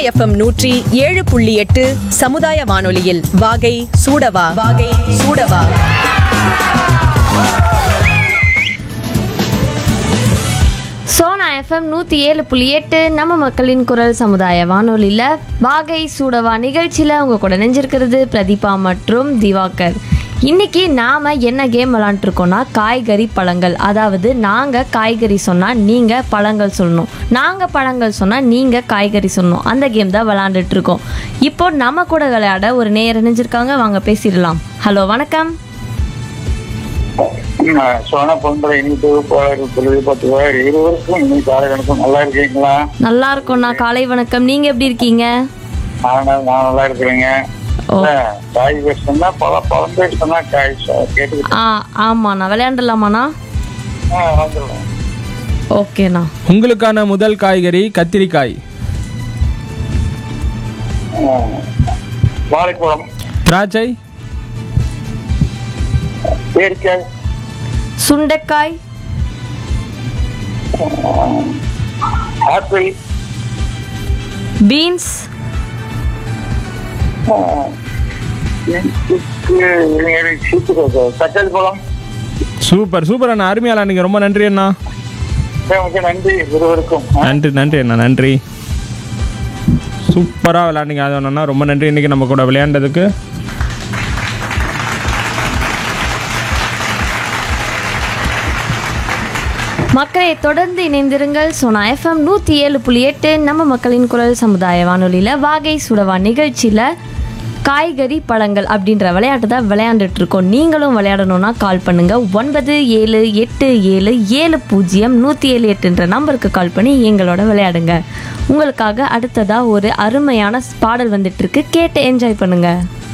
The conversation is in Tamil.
எஃப்எம் நூற்றி ஏழு புள்ளி எட்டு சமுதாய வானொலியில் வாகை சூடவா வாகை சூடவா சோனா எஃப்எம் நூற்றி ஏழு புள்ளி எட்டு நம்ம மக்களின் குரல் சமுதாய வானொலியில் வாகை சூடவா நிகழ்ச்சியில் உங்கள் கூட நெஞ்சிருக்கிறது பிரதீபா மற்றும் திவாகர் இன்னைக்கு நாம் என்ன கேம் விளாண்டுருக்கோம்னா காய்கறி பழங்கள் அதாவது நாங்கள் காய்கறி சொன்னால் நீங்கள் பழங்கள் சொல்லணும் நாங்கள் பழங்கள் சொன்னால் நீங்கள் காய்கறி சொல்லணும் அந்த கேம் தான் விளாண்டுட்டு இருக்கோம் இப்போ நம்ம கூட விளையாட ஒரு நேரம் நினைஞ்சிருக்காங்க வாங்க பேசிடலாம் ஹலோ வணக்கம் சோனா பொங்கல் இனிப்பு போலர் பொழுது பத்து பேர் இருவருக்கும் இனி காலை வணக்கம் நல்லா இருக்கீங்களா நல்லா இருக்கோண்ணா காலை வணக்கம் நீங்கள் எப்படி இருக்கீங்க நான் நான் நல்லா இருக்கிறேங்க ஓ. இல்ல, காய் பேர் சொன்னா பல பழம் பேர் சொன்னா காய் சொ- கேட்டுக்கிட்டு ஆ ஆமாண்ணா விளையாண்டலாமாண்ணா ஆ, வந்துடுறேன். ஓகேண்ணா உங்களுக்கான முதல் காய்கறி கத்திரிக்காய் ஆ, வாழைப்பழம் திராட்சை பேரிக்காய் சுண்டைக்காய் ஆப்பிள் பீன்ஸ் சீட்டு தக்காளி பழம் சூப்பர் சூப்பர் அண்ணா அருமையாளா நீங்கள் ரொம்ப நன்றி அண்ணா ஓகே நன்றி இருவருக்கும் ஆ, நன்றி நன்றி அண்ணா நன்றி சூப்பராக விளையாண்டிங்க அது ஒன்றுண்ணா ரொம்ப நன்றி இன்றைக்கி நம்ம கூட விளையாண்டதுக்கு மக்களை தொடர்ந்து இணைந்திருங்கள் சோனா எஃப்எம் நூற்றி ஏழு புள்ளி எட்டு நம்ம மக்களின் குரல் சமுதாய வானொலியில் வாகை சுடவா நிகழ்ச்சியில் காய்கறி பழங்கள் அப்படின்ற விளையாட்டு தான் விளையாண்டுட்டு இருக்கோம் நீங்களும் விளையாடணும்னா கால் பண்ணுங்க ஒன்பது ஏழு எட்டு ஏழு ஏழு பூஜ்ஜியம் நூற்றி ஏழு எட்டுன்ற நம்பருக்கு கால் பண்ணி எங்களோட விளையாடுங்க உங்களுக்காக அடுத்ததாக ஒரு அருமையான பாடல் வந்துட்டு இருக்கு கேட்டு என்ஜாய் பண்ணுங்க